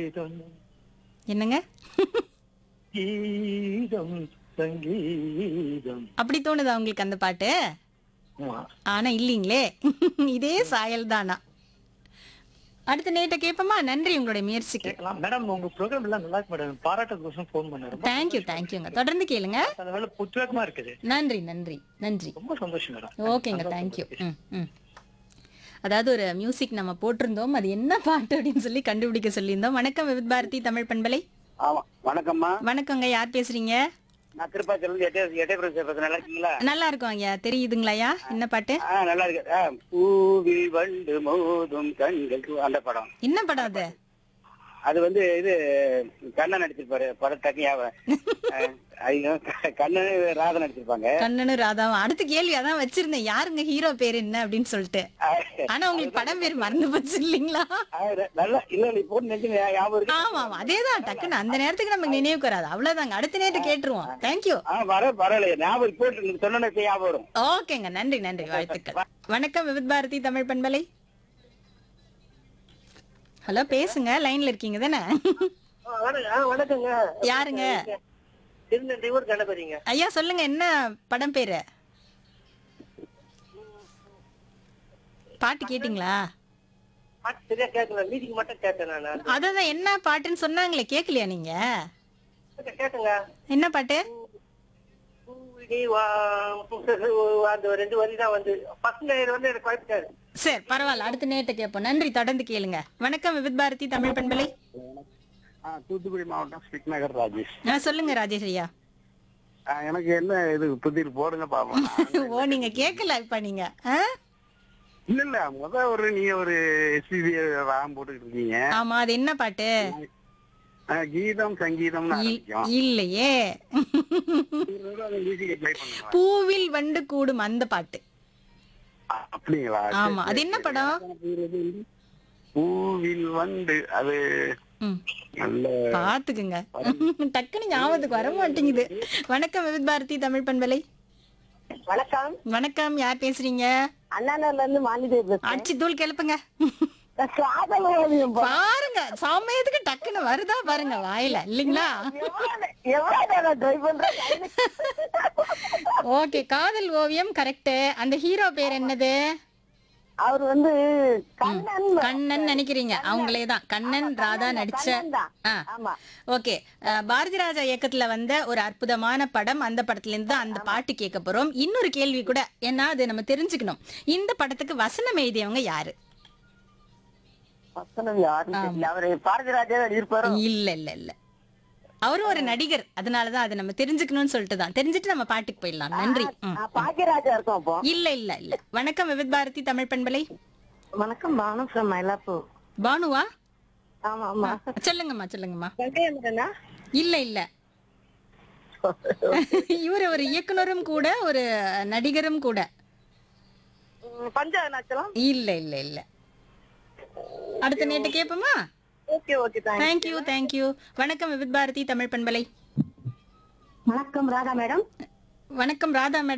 கீதம் என்னங்க கீதம் சங்கீதம் அப்படி தோணுதா உங்களுக்கு அந்த பாட்டு ஆமா. ஆனா இல்லீங்களே இதே சாயல் தானா அடுத்த நேட்ட கேப்பமா நன்றி உங்களுடைய முயற்சிக்கு கேட்கலாம் மேடம் உங்க ப்ரோக்ராம் எல்லாம் நல்லா இருக்கு மேடம் பாராட்டுக்கோசம் ஃபோன் பண்ணேன் ரொம்ப தேங்க்யூ தேங்க்யூங்க தொடர்ந்து கேளுங்க அதனால புத்துவேகமா இருக்குது நன்றி நன்றி நன்றி ரொம்ப சந்தோஷம் மேடம் ஓகேங்க தேங்க்யூ ம் ம் அதாவது ஒரு மியூசிக் நம்ம போட்டிருந்தோம் அது என்ன பாட்டு அப்படின்னு சொல்லி கண்டுபிடிக்க சொல்லியிருந்தோம் வணக்கம் விவித் பாரதி தமிழ் பண்பலை ஆமா வணக்கம்மா வணக்கங்க யார் பேசுறீங்க நான் திருப்பாச்சூர்ல எட்டே எட்டயபுரம் பேசுறேன் நல்லா இருக்கீங்களா நல்லா இருக்கோம் ஐயா தெரியுதுங்களாயா என்ன பாட்டு ஆ நல்லா இருக்கு ஆ, பூவில் வண்டு மோதும் கண்கள் கு- அந்த படம் என்ன படம் அது அது வந்து இது கண்ணன் நடிச்சிருப்பாரு படம் டக்கு ஞாபகம் ஆ, ஐயோ க- கண்ணன் ராதா நடிச்சிருப்பாங்க கண்ணனு ராதாவும் அடுத்த கேள்வி அதான் வச்சிருந்தேன் யாருங்க ஹீரோ பேர் என்ன அப்படின்னு சொல்லிட்டு ஆ, ஆனா உங்களுக்கு படம் பேர் மறந்து போச்சு இல்லைங்களா ஆ, நல்லா இல்ல இல்ல இப்போ நெஞ்சு ஞாபகம் இருக்கு ஆமா ஆமா அதேதான் டக்குன்னு அந்த நேரத்துக்கு நமக்கு நினைவுக்கு வராது அவ்வளவுதாங்க அடுத்த நேரத்தை கேட்டுருவோம் தேங்க்யூ ஆ வர பரவாயில்ல ஞாபகம் இப்போ நீங்க சொன்ன ஞாபகம் வரும் ஓகேங்க நன்றி நன்றி வாழ்த்துக்கள் வணக்கம் விவித் பாரதி தமிழ் பண்பலை ஹலோ பேசுங்க லைன்ல இருக்கீங்க தானே வணக்கங்க யாருங்க திருநெல்வேலூர் கணபதிங்க ஐயா சொல்லுங்க என்ன படம் பேரு பாட்டு கேட்டிங்களா பாட்டு சரியா கேட்கல மீட்டிங் மட்டும் கேட்டேன் நான் அதான் என்ன பாட்டுன்னு சொன்னாங்களே கேக்கலையா நீங்க கேட்டுங்க என்ன பாட்டு பூவிடி வா அந்த ஒரு ரெண்டு வரி தான் வந்து பசங்க வந்து எனக்கு குழப்பிட்டாரு சரி பரவாயில்ல அடுத்த நேரத்தை கேட்போம் நன்றி தொடர்ந்து கேளுங்க வணக்கம் விவித் பாரதி தமிழ் பண்பலை ஆ, தூத்துக்குடி மாவட்டம் ஸ்பிக் நகர் ராஜேஷ் ஆ, சொல்லுங்க ராஜேஷ் ஐயா ஆ, எனக்கு என்ன இது புதிர் போடுங்க பாப்போம் ஓ நீங்க கேட்கல இப்ப நீங்க ஆ? இல்ல இல்ல முத ஒரு நீங்க ஒரு எஸ்பிபி ராகம் போட்டுக்கிட்டு இருக்கீங்க ஆமா அது என்ன பாட்டு ஆ, கீதம் சங்கீதம்னு இ- ஆரம்பிக்கும் இல்லையே மியூசிக் ப்ளே பண்ணுங்க பூவில் வண்டு கூடும் அந்த பாட்டு அப்படிங்களா ஆமா அது என்ன படம் பூவில் வண்டு அது ம், நல்ல பாத்துக்குங்க டக்குன்னு ஞாபகத்துக்கு வர மாட்டேங்குது வணக்கம் விவித் பாரதி தமிழ் பண்பலை வணக்கம் வணக்கம் யார் பேசுறீங்க அண்ணாநகர்ல இருந்து மாநில அடிச்சு தூள் கிளப்புங்க காதல் ஓவியம் பா- பாருங்க சமயத்துக்கு டக்குன்னு வருதா பாருங்க வாயில இல்லைங்களா எவ்வளவு எவ்வளவு நேரம் ட்ரை பண்றேன் ஓகே காதல் ஓவியம் கரெக்ட் அந்த ஹீரோ பேர் என்னது அவர் வந்து கண்ணன் கண்ணன் நினைக்கிறீங்க அவங்களே தான் கண்ணன் ராதா நடிச்ச கண்ணன் தான். ஆ ஆமா ஓகே அஹ், பாரதி ராஜா இயக்கத்துல வந்த ஒரு அற்புதமான படம் அந்த படத்துல இருந்து தான் அந்த பாட்டு கேட்க போறோம் இன்னொரு கேள்வி கூட ஏன்னா அது நம்ம தெரிஞ்சுக்கணும் இந்த படத்துக்கு வசனம் எழுதியவங்க யாரு வசனம் யாருன்னு தெரியல அவரு பாரதிராஜா இருப்பாரு இல்ல இல்ல இல்ல அவரும் ஒரு நடிகர் அதனாலதான் அதை நம்ம தெரிஞ்சுக்கணும்னு சொல்லிட்டு தான் தெரிஞ்சுட்டு நம்ம பாட்டுக்கு போயிடலாம் நன்றி ம். பாக்கியராஜா இருக்கும் அப்போ இல்ல இல்ல இல்ல வணக்கம் விவித் பாரதி தமிழ் பண்பலை வணக்கம் பானு ஃப்ரம் மயிலாப்பூர் பானுவா ஆமா ஆமா சொல்லுங்கம்மா சொல்லுங்கம்மா வெங்கையமரனா இல்ல இல்ல இவர் ஒரு இயக்குனரும் கூட ஒரு நடிகரும் கூட பஞ்சாயநாச்சலம் இல்ல இல்ல இல்ல அடுத்த நேட்டு கேப்போமா ஓகே ஓகே தேங்க்யூ தேங்க்யூ வணக்கம் விவித் பாரதி தமிழ் பண்பலை வணக்கம் ராதா மேடம் வணக்கம் ராதா மேடம்